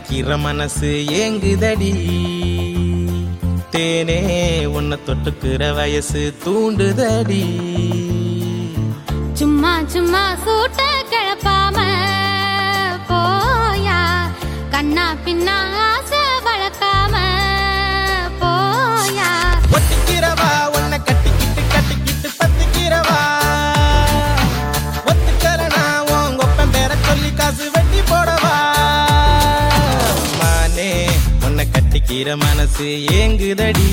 கட்டிக்கிற மனசு ஏங்குதடி தேனே உன்னை தொட்டுக்கிற வயசு தூண்டுதடி சும்மா சும்மா சூட்ட கிளப்பாம போயா கண்ணா பின்னா ஆசை வளர்க்காம போயா ஒட்டிக்கிறவா உன்னை கட்டிக்கிட்டு கட்டிக்கிட்டு பத்திக்கிறவா ஒத்துக்கறனா உன் ஒப்பன் பேர சொல்லி காசு வெட்டி போடவா மானே உன்னை கட்டிக்கிற மனசு ஏங்குதடி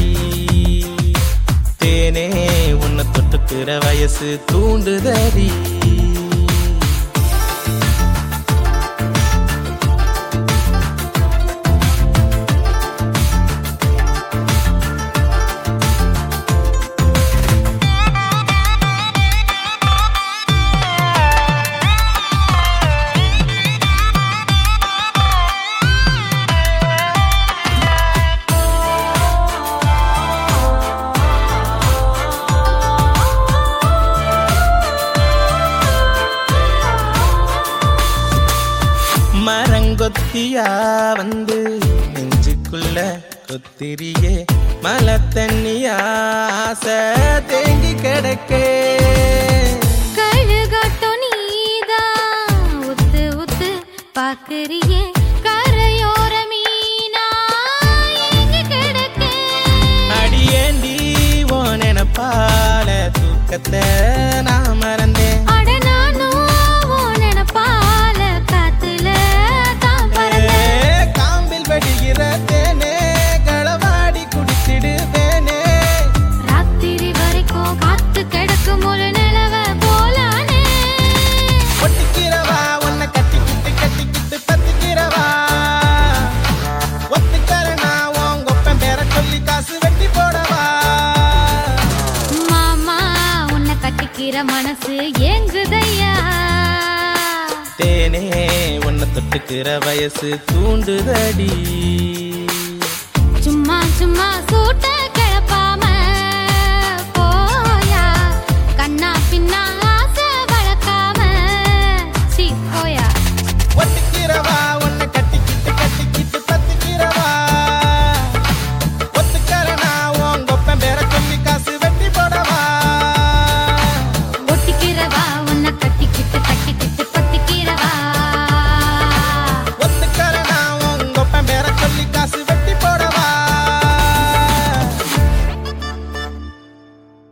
தேனே உன்னை தொட்டுக்கிற வயசு தூண்டுதடி மரங்கொத்தியா வந்து நெஞ்சுக்குள்ள கொத்திரியே மலை தண்ணியா ஆசை தேங்கி கிடக்கே கழுகட்டும் நீதான் உத்து உத்து பாக்குறியே கரையோர மீனா எங்க கிடக்கே அடியேண்டி ஓ நினப்பால தூக்கத்தை நான் மறந்தேன் அட நானும் உன் நினைப்பால காத்துல தான் பறந்தேன் ஏ, காம்பில் வடிகிற தேனே களவாடி குடிச்சிடுவேனே ராத்திரி வரைக்கும் காத்து கிடக்கும் ஒரு நிலவ போலானே ஒட்டிக்கிறவா உன்னை கட்டிக்கிட்டு கட்டிக்கிட்டு பத்திக்கிறவா ஒத்துக்கறனா உன் கொப்பன் பேர சொல்லி காசு வெட்டி போடவா மாமா உன்னை கட்டிக்கிற மனசு ஏங்குதையா தேனே உன்னை தொட்டுக்கிற வயசு தூண்டுதடி சும்மா சும்மா சூட்ட